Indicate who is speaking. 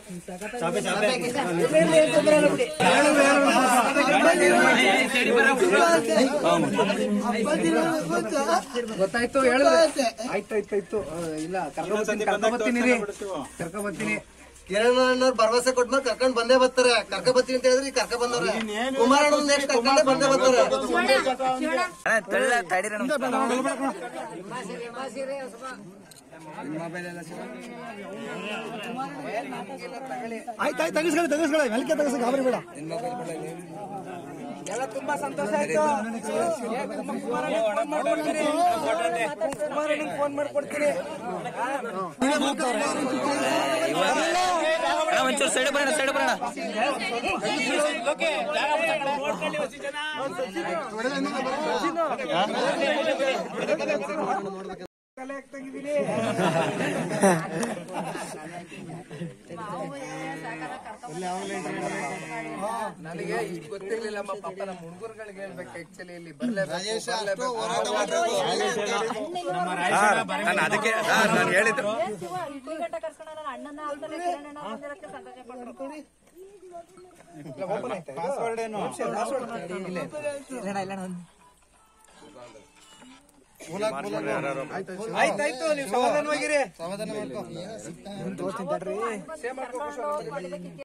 Speaker 1: ಗೊತ್ತಾಯ್ತು ಹೇಳಿದ್ರೆ ಆಯ್ತು ಆಯ್ತು ಆಯ್ತು ಆ, ಇಲ್ಲ ಕರ್ಕೊಂಬತ್ತೀನಿ ಕರ್ಕೊಂಬತ್ತೀನಿ ರೀ ಕರ್ಕೊಂಬತ್ತೀನಿ
Speaker 2: ಕಿರಣ್ ಅಣ್ಣವ್ರು ಭರವಸೆ ಕೊಟ್ಮೇಲೆ ಕರ್ಕೊಂಡ್ ಬಂದೇ ಬರ್ತಾರೆ ಕರ್ಕ ಬರ್ತೀನಿ ಅಂತ ಹೇಳಿದ್ರಿ ಕರ್ಕ ಬಂದವ್ರೆ ಕುಮಾರಣ್ಣ ನೆಕ್ಸ್ಟ್ ಕರ್ಕೊಂಡೇ ಬಂದೇ ಬರ್ತಾರೆ
Speaker 3: ಆಯ್ತು ಆಯ್ತು ತೆಗಿಸ್ಕೊಳ್ಳಿ ತೆಗಿಸ್ಕೊಳ್ಳಿ ಮೆಲ್ಕೆ ತೆಗಿಸ್ ಗಾಬರಿ ಬೇಡ
Speaker 1: ಎಲ್ಲ ತುಂಬಾ ಸಂತೋಷ ಆಯ್ತು ಏ, ಕುಮ- ಕುಮಾರಣ್ಣಂಗ್ ಫೋನ್ ಮಾಡ್ಕೊಡ್ತೀನಿ ಕುಮಾರಣ್ಣಂಗ್ ಫೋನ್ ಮಾಡ್ಕೊಡ್ತೀನಿ
Speaker 4: ಒಂಚೂರು ಸೈಡ್ ಬರೋಣ ಸೈಡ್ ಬರೋಣ
Speaker 1: ನನಗೆ ಇಷ್ಟು ಗೊತ್ತಿರ್ಲಿಲ್ಲಮ್ಮ ಪಾಪ ನಮ್ಮ ಹುಡುಗರುಗಳಿಗೆ ಹೇಳ್ಬೇಕು ಆಕ್ಚುಲಿ ಇಲ್ಲಿ ಬರ್ಲೇಬೇಕು
Speaker 4: ನಾನು ಅದಕ್ಕೆ ನಾನು ಹೇಳಿದ್ದು
Speaker 5: ಗಂಟ ಕರ್ಸ್ಕೊಂಡ ಅಣ್ಣನ ಅಲ್ದಲೆ ಕಿರಣಣ್ಣ ಬಂದಿರಕ್ಕೆ ಸಂತೋಷ ಪಟ್ರು
Speaker 1: ಆಯ್ತಾಯ್ತು ನೀವು ಸಮಾಧಾನವಾಗಿರಿ
Speaker 2: ಸಮಾಧಾನ ಮಾಡ್ಕೊ
Speaker 1: ಸೇವ್ ಮಾಡ್ಕೊ